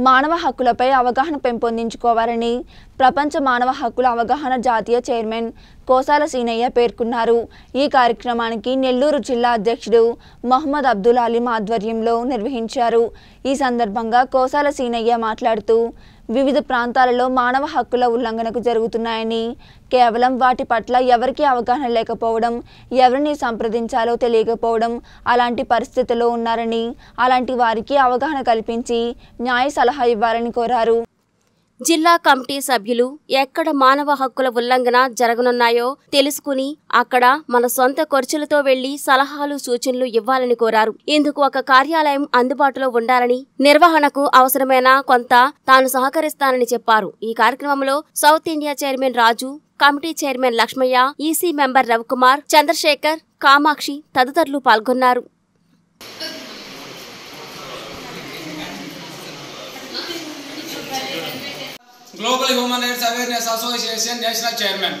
మానవ హక్కులపై అవగాహన పెంపొందించుకోవాలని ప్రపంచ మానవ హక్కుల అవగాహన జాతీయ చైర్మన్ కోసాల సీనయ్య పేర్కొన్నారు ఈ కార్యక్రమానికి నెల్లూరు జిల్లా అధ్యక్షుడు మహమ్మద్ అబ్దుల్ అలీం ఆధ్వర్యంలో నిర్వహించారు ఈ సందర్భంగా కోసాల సీనయ్య మాట్లాడుతూ వివిధ ప్రాంతాలలో మానవ హక్కుల ఉల్లంఘనకు జరుగుతున్నాయని కేవలం వాటి పట్ల ఎవరికీ అవగాహన లేకపోవడం ఎవరిని సంప్రదించాలో తెలియకపోవడం అలాంటి పరిస్థితిలో ఉన్నారని అలాంటి వారికి అవగాహన కల్పించి న్యాయ సలహా ఇవ్వాలని కోరారు జిల్లా కమిటీ సభ్యులు ఎక్కడ మానవ హక్కుల ఉల్లంఘన జరగనున్నాయో తెలుసుకుని అక్కడ మన సొంత ఖర్చులతో వెళ్లి సలహాలు సూచనలు ఇవ్వాలని కోరారు ఇందుకు ఒక కార్యాలయం అందుబాటులో ఉండాలని నిర్వహణకు అవసరమైన కొంత తాను సహకరిస్తానని చెప్పారు ఈ కార్యక్రమంలో South India chairman Raju committee chairman Lakshmaiah EC member Ravikumar Chandrashekar Kamakshi తదితరులు పాల్గొన్నారు Global Human Rights Awareness Association National chairman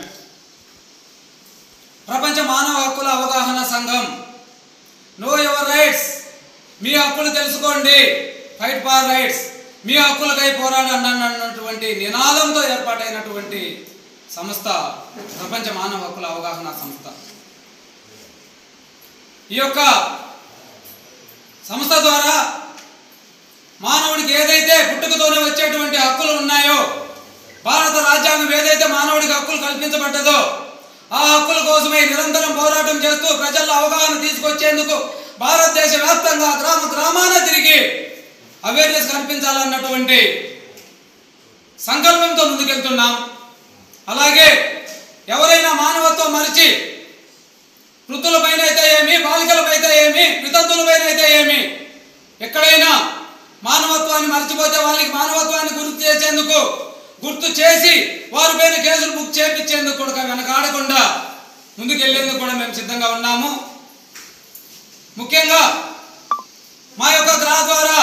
ప్రపంచ మానవ హక్కుల అవగాహన సంఘం నో యువర్ రైట్స్ మీ హక్కులు తెలుసుకోండి ఫైట్ ఫార్ రైట్స్ మీ హక్కులకై పోరాడండి అన్నటువంటి నినాదంతో ఏర్పాటైనటువంటి సంస్థ ప్రపంచ మానవ హక్కుల అవగాహన సంస్థ ఈ యొక్క సంస్థ ద్వారా మానవుడికి ఏదైతే పుట్టుకతోనే వచ్చేటువంటి హక్కులు ఉన్నాయో భారత రాజ్యాంగం ఏదైతే మానవుడికి హక్కులు కల్పించబడ్డదో ఆ హక్కుల కోసమే నిరంతరం పోరాటం చేస్తూ ప్రజల్లో అవగాహన తీసుకొచ్చేందుకు భారతదేశ వ్యాప్తంగా గ్రామ గ్రామాన తిరిగి అవేర్నెస్ కల్పించాలన్నటువంటి సంకల్పంతో ముందుకెళ్తున్నాం అలాగే ఎవరైనా మానవత్వం మరిచి వృద్ధులపైన అయితే ఏమి బాలికలపైతే ఏమి వితంతులపైన అయితే ఏమి ఎక్కడైనా మానవత్వాన్ని మర్చిపోతే వాళ్ళకి మానవత్వాన్ని గుర్తు చేసేందుకు గుర్తు చేసి వారిపైన కేసులు బుక్ చేపించేందుకు కూడా వెనకాడకుండా ముందుకెళ్లేందుకు కూడా మేము సిద్ధంగా ఉన్నాము ముఖ్యంగా మా యొక్క గ్రహ ద్వారా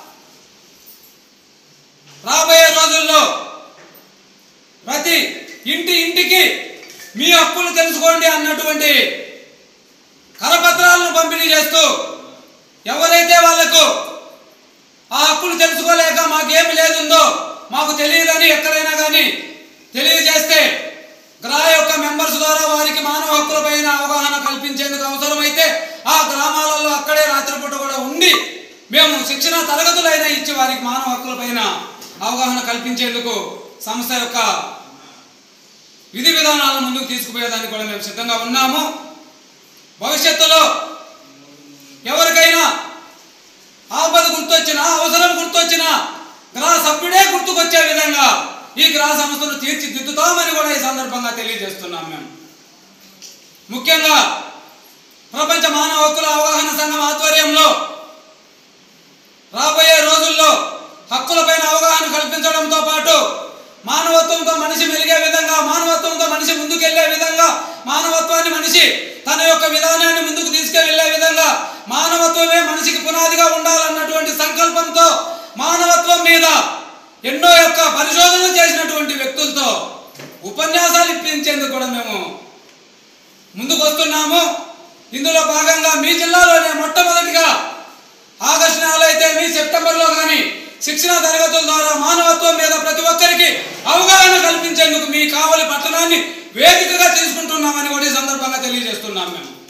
రాబోయే రోజుల్లో ప్రతి ఇంటి ఇంటికి మీ హక్కులు తెలుసుకోండి అన్నటువంటి కరపత్రాలను పంపిణీ చేస్తూ ఎవరైతే వాళ్లకు ఆ హక్కులు తెలుసుకోలేక మాకేమి లేదుందో మాకు తెలియదని ఎక్కడైనా కానీ తెలియజేస్తే గ్రహ యొక్క మెంబర్స్ ద్వారా వారికి మానవ హక్కులపైన అవగాహన కల్పించేందుకు అవసరమైతే ఆ గ్రామాలలో అక్కడే రాత్రిపూట కూడా ఉండి మేము శిక్షణ తరగతులైనా ఇచ్చి వారికి మానవ హక్కులపైన అవగాహన కల్పించేందుకు సంస్థ యొక్క విధి విధానాలను ముందుకు తీసుకుపోయేదానికి కూడా మేము సిద్ధంగా ఉన్నాము భవిష్యత్తులో ఎవరికైనా ఆపద గుర్తొచ్చినా అవసరం గుర్తొచ్చినా గ్రహ సభ్యుడే గుర్తుకొచ్చే విధంగా ఈ గ్రహ సంస్థను తీర్చిదిద్దుతామని కూడా ఈ సందర్భంగా తెలియజేస్తున్నాం మేము ముఖ్యంగా ప్రపంచ మానవ హక్కుల అవగాహన సంఘం ఆధ్వర్యంలో రాబోయే రోజుల్లో హక్కులపైన అవగాహన కల్పించడంతో పాటు మానవత్వంతో మనిషి మెలిగే విధంగా మానవత్వంతో మనిషి ముందుకెళ్లే విధంగా మానవత్వాన్ని మనిషి తన యొక్క విధానాన్ని ముందుకు తీసుకెళ్లే విధంగా మానవత్వమే మనిషికి పునాదిగా ఉండాలన్నటువంటి సంకల్పంతో మానవత్వం మీద ఎన్నో యొక్క పరిశోధనలు చేసినటువంటి వ్యక్తులతో ఉపన్యాసాలు ఇప్పించేందుకు కూడా మేము ముందుకు వస్తున్నాము ఇందులో భాగంగా మీ జిల్లాలోనే మొట్టమొదటిగా ఆగస్టు నెలలో అయితే మీ సెప్టెంబర్లో కానీ శిక్షణ తరగతుల ద్వారా మానవత్వం మీద ప్రతి ఒక్కరికి అవగాహన కల్పించేందుకు మీ కావలి పట్టణాన్ని వేదికగా తీసుకుంటున్నామని కూడా ఈ సందర్భంగా తెలియజేస్తున్నాం మేము